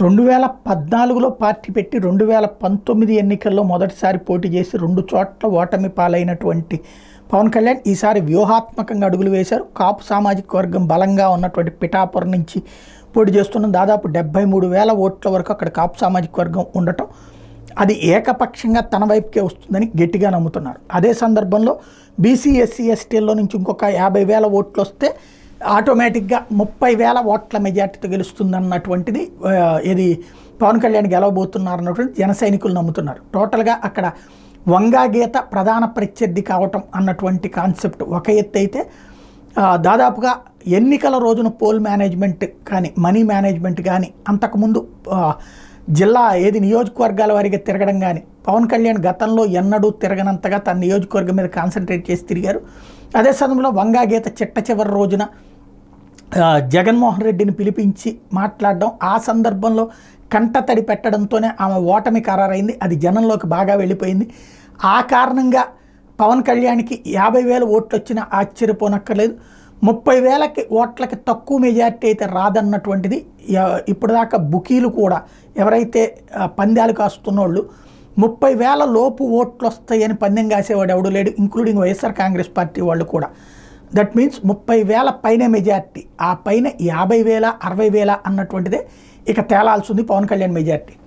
రెండు వేల పద్నాలుగులో పార్టీ పెట్టి రెండు వేల పంతొమ్మిది ఎన్నికల్లో మొదటిసారి పోటీ చేసి రెండు చోట్ల ఓటమి పాలైనటువంటి పవన్ కళ్యాణ్ ఈసారి వ్యూహాత్మకంగా అడుగులు వేశారు కాపు సామాజిక వర్గం బలంగా ఉన్నటువంటి పిఠాపురం నుంచి పోటీ చేస్తున్న దాదాపు డెబ్బై మూడు వేల ఓట్ల వరకు అక్కడ కాపు సామాజిక వర్గం ఉండటం అది ఏకపక్షంగా తన వైపుకే వస్తుందని గట్టిగా నమ్ముతున్నారు అదే సందర్భంలో బీసీ ఎస్సీ ఎస్టీల్లో నుంచి ఇంకొక యాభై వేల ఓట్లు వస్తే ఆటోమేటిక్గా ముప్పై వేల ఓట్ల మెజార్టీతో గెలుస్తుందన్నటువంటిది ఆ, ఇది పవన్ కళ్యాణ్ గెలవబోతున్నారు అన్నటువంటి జన సైనికులు నమ్ముతున్నారు టోటల్గా అక్కడ వంగా గీత ప్రధాన ప్రత్యర్థి కావటం అన్నటువంటి కాన్సెప్ట్ ఒక ఎత్తు అయితే ఆ, దాదాపుగా ఎన్నికల రోజున పోల్ మేనేజ్మెంట్ కానీ మనీ మేనేజ్మెంట్ కానీ అంతకుముందు ఆ, జిల్లా ఏది నియోజకవర్గాల వారిగా తిరగడం కానీ పవన్ కళ్యాణ్ గతంలో ఎన్నడూ తిరగనంతగా తన నియోజకవర్గం మీద కాన్సన్ట్రేట్ చేసి తిరిగారు అదే సమయంలో వంగా గీత చిట్ట చివరి రోజున ఆ, జగన్మోహన్ రెడ్డిని పిలిపించి మాట్లాడడం ఆ సందర్భంలో కంటతడి పెట్టడంతోనే ఆమె ఓటమి ఖరారైంది అది జనంలోకి బాగా వెళ్ళిపోయింది ఆ కారణంగా పవన్ కళ్యాణ్కి యాభై వేల ఓట్లు వచ్చినా ఆశ్చర్యపోనక్కర్లేదు ముప్పై వేలకి ఓట్లకి తక్కువ మెజార్టీ అయితే రాదన్నటువంటిది ఎ- ఇప్పటిదాకా బుకీలు కూడా ఎవరైతే ఆ, పందాలు కాస్తున్నోళ్ళు ముప్పై వేల లోపు ఓట్లు వస్తాయని పందెం కాసేవాడు ఎవడు లేడు ఇంక్లూడింగ్ వైఎస్ఆర్ కాంగ్రెస్ పార్టీ వాళ్ళు కూడా దట్ మీన్స్ ముప్పై వేల పైన మెజార్టీ ఆ పైన యాభై వేల అరవై వేల అన్నటువంటిదే ఇక తేలాల్సింది పవన్ కళ్యాణ్ మెజార్టీ